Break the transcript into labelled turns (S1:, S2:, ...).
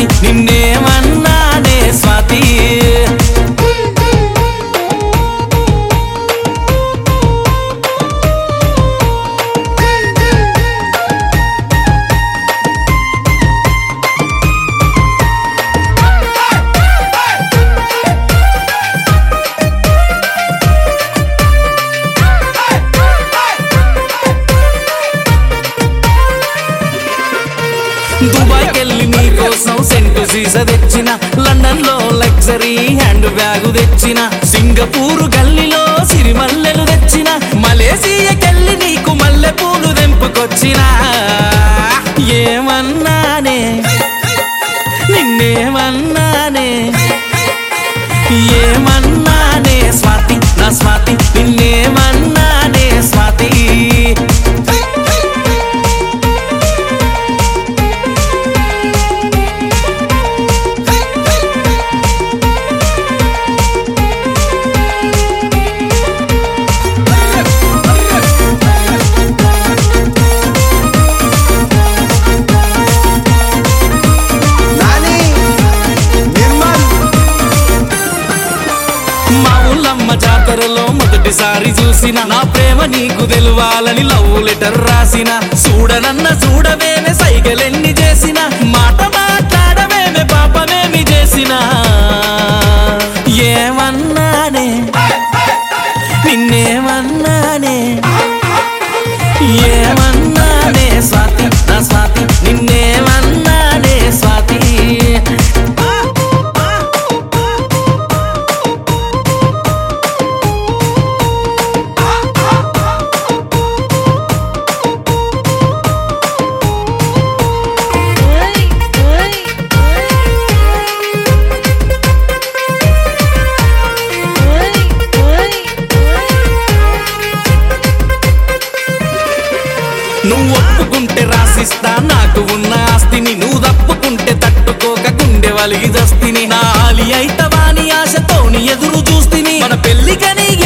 S1: నిన్నేమన్నానే Swathi Dubai కెళ్ళి నీ కోసం సెంటు సీస తెచ్చిన లండన్ లో లగ్జరీ హ్యాండ్ బ్యాగ్ తెచ్చిన సింగపూర్ గల్లీలో సిరిమల్లెలు తెచ్చిన మలేసియాకెళ్ళి నీకు మల్లె పూలు తెంపుకొచ్చిన ఏమన్నానే నిన్నేమన్నానే ఏమన్నానే స్వాతి నా స్వాతి నిన్నేమన్నానే స్వాతి
S2: నాని నిర్మల్
S1: మా ఊళ్ళమ్మ జాతరలో మొదటిసారి చూసిన నా ప్రేమ నీకు తెలవాలని లవ్ లెటర్ రాసిన చూడనన్న చూడవేమే సైగలెన్ని చేసిన మాట మాట్లాడవేమే పాపమేమి చేసిన ఏమన్నానే నిన్నేమన్నానే ఏమన్నానే స్వాతి నా స్వాతి నిన్నేమన్నానే స్వాతి నువ్వు ఒప్పుకుంటే రాసిస్తా నాకు ఉన్న ఆస్తిని నువ్వు తప్పుకుంటే తట్టుకోక గుండె వలిగి దస్తిని నా ఆలి అయితవాని ఆశతోని ఎదురు చూస్తిని మన పెళ్లికని